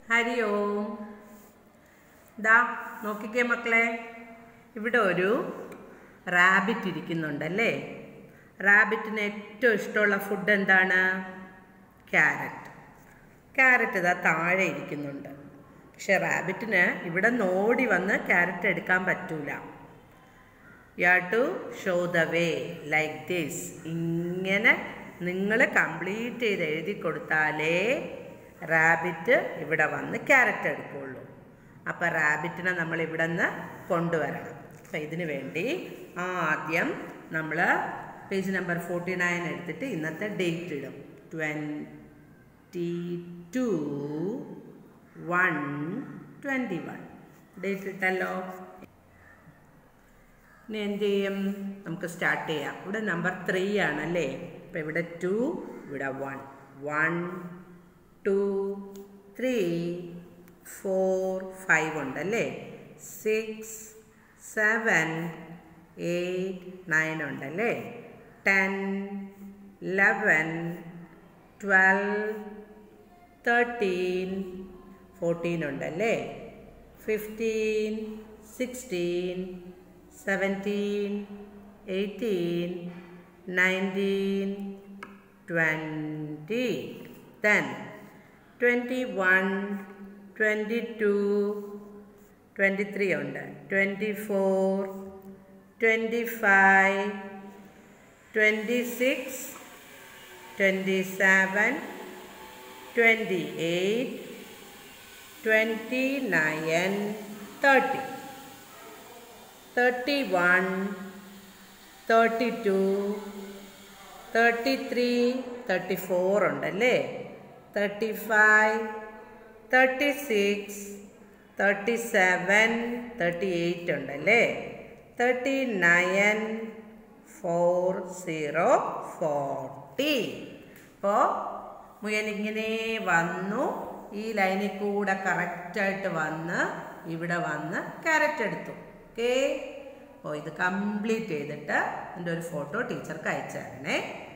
ഹരി ഓം ദാ നോക്കിക്കേ മക്കളെ ഇവിടെ ഒരു റാബിറ്റ് ഇരിക്കുന്നുണ്ടല്ലേ റാബിറ്റിന് ഏറ്റവും ഇഷ്ടമുള്ള ഫുഡ് എന്താണ് ക്യാരറ്റ് ക്യാരറ്റ് ഇതാ താഴെ ഇരിക്കുന്നുണ്ട് പക്ഷെ റാബിറ്റിന് ഇവിടെ നോടി വന്ന് ക്യാരറ്റ് എടുക്കാൻ പറ്റൂല yeah to show the way like this ഇങ്ങനെ നിങ്ങൾ കംപ്ലീറ്റ് ചെയ്ത് എഴുതി കൊടുത്താലേ റാബിറ്റ് ഇവിടെ വന്ന് ക്യാരറ്റ് എടുക്കുള്ളൂ അപ്പം റാബിറ്റിനെ നമ്മൾ ഇവിടെ നിന്ന് കൊണ്ടുവരണം അപ്പം ഇതിനു വേണ്ടി ആദ്യം നമ്മൾ പേജ് നമ്പർ ഫോർട്ടി നയൻ എടുത്തിട്ട് ഇന്നത്തെ ഡേറ്റ് ഇടും twenty two one twenty one date ഇട്ടല്ലോ ഇനി എന്ത് ചെയ്യും നമുക്ക് സ്റ്റാർട്ട് ചെയ്യാം ഇവിടെ നമ്പർ ത്രീ ആണല്ലേ അപ്പം ഇവിടെ ടു ഇവിടെ one one two three four five ഉണ്ടല്ലേ സിക്സ് സെവൻ എയ്റ്റ് നയൻ ഉണ്ടല്ലേ ten eleven twelve thirteen fourteen ഉണ്ടല്ലേ fifteen sixteen seventeen eighteen nineteen twenty then twenty one twenty two twenty three ഉണ്ട് twenty four twenty five twenty six twenty seven twenty eight twenty nine thirty thirty one thirty two thirty three thirty four ഉണ്ടല്ലേ thirty five thirty six thirty seven thirty eight ഉണ്ടല്ലേ thirty nine four zero forty അപ്പോൾ മുയലിങ്ങനെ വന്നു ഈ ലൈനിൽ കൂടെ കറക്റ്റായിട്ട് വന്ന് ഇവിടെ വന്ന് ക്യാരറ്റ് എടുത്തു ഓക്കെ അപ്പോൾ ഇത് കംപ്ലീറ്റ് ചെയ്തിട്ട് എൻ്റെ ഒരു ഫോട്ടോ ടീച്ചർക്ക് അയച്ചു തരണേ